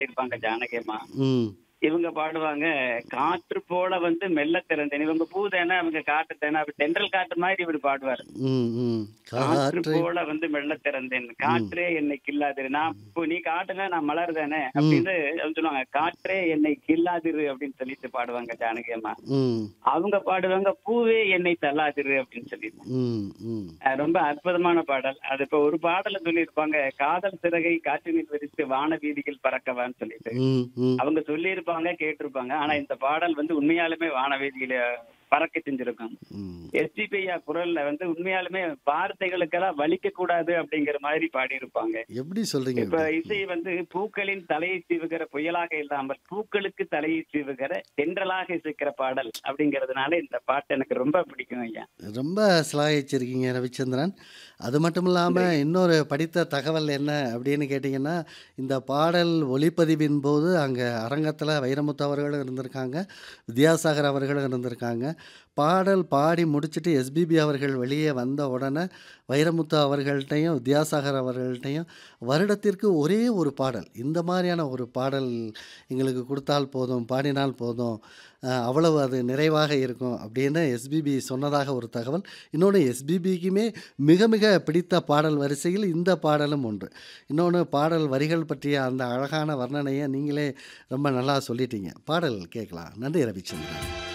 இருப்பாங்க ஜானகி அம்மா ம் இவங்க பாடுவாங்க காற்று போல வந்து மெல்ல திறந்தேன் இவங்க பூ தானே அவங்க காற்று தானே அப்படி தென்றல் காற்று மாதிரி இவர் பாடுவார் ம் ம் காற்று காற்றை போல வந்து மெல்ல திறந்தேன் காற்றே என்னை கில்லாதிரு நான் இப்போ நீ காட்டுங்க நான் மலர் தானே அப்படின்னு அவங்க சொல்லுவாங்க காற்றே என்னை கில்லாதிரு அப்படின்னு சொல்லிட்டு பாடுவாங்க ஜானகி அம்மா ம் அவங்க பாடுவாங்க பூவே என்னை தள்ளாதிரு அப்படின்னு சொல்லிட்டு ம் ம் அஹ் ரொம்ப அற்புதமான பாடல் அது இப்ப ஒரு பாடல சொல்லியிருப்பாங்க காதல் சிறகை காற்றினில் விரித்து வான வீதியில் பறக்கவான்னு சொல்லிட்டு ம் ம் அவங்க சொல்லியிருப்பாங்க கேட்டிருப்பாங்க ஆனா இந்த பாடல் வந்து உண்மையாலுமே வானவீதியில பறக்க செஞ்சிருக்கும் ம் எஸ்டிபிஐயா குரல்ல வந்து உண்மையாலுமே வார்த்தைகளுக்கெல்லாம் வலிக்க கூடாது அப்படிங்கிற மாதிரி பாடியிருப்பாங்க எப்படி சொல்றீங்க இப்ப இசை வந்து பூக்களின் தலையை சீவுகிற புயலாக இல்லாமல் பூக்களுக்கு தலையை சீவுகிற தென்றலாக இசைக்கிற பாடல் அப்படிங்கறதுனால இந்த பாட்டு எனக்கு ரொம்ப பிடிக்கும் ஐயா ரொம்ப சிலாகிச்சிருக்கீங்க ரவிச்சந்திரன் அது மட்டும் இல்லாமல் இன்னொரு படித்த தகவல் என்ன அப்படின்னு கேட்டிங்கன்னா இந்த பாடல் ஒளிப்பதிவின் போது அங்கே அரங்கத்தில் வைரமுத்து அவர்களும் இருந்திருக்காங்க வித்யாசாகர் அவர்களும் இருந்திருக்காங்க பாடல் பாடி முடிச்சுட்டு எஸ்பிபி அவர்கள் வெளியே வந்த உடனே வைரமுத்து அவர்கள்ட்டையும் வித்யாசாகர் அவர்கள்ட்டையும் வருடத்திற்கு ஒரே ஒரு பாடல் இந்த மாதிரியான ஒரு பாடல் எங்களுக்கு கொடுத்தால் போதும் பாடினால் போதும் அஹ், அவ்வளவு அது நிறைவாக இருக்கும் அப்படின்னு எஸ்பிபி சொன்னதாக ஒரு தகவல் இன்னொன்று எஸ்பிபிக்குமே மிக மிக பிடித்த பாடல் வரிசையில் இந்த பாடலும் ஒன்று இன்னொன்று பாடல் வரிகள் பற்றிய அந்த அழகான வர்ணனையை நீங்களே ரொம்ப நல்லா சொல்லிட்டீங்க பாடல் கேட்கலாம் நன்றி ரவிச்சந்திரன்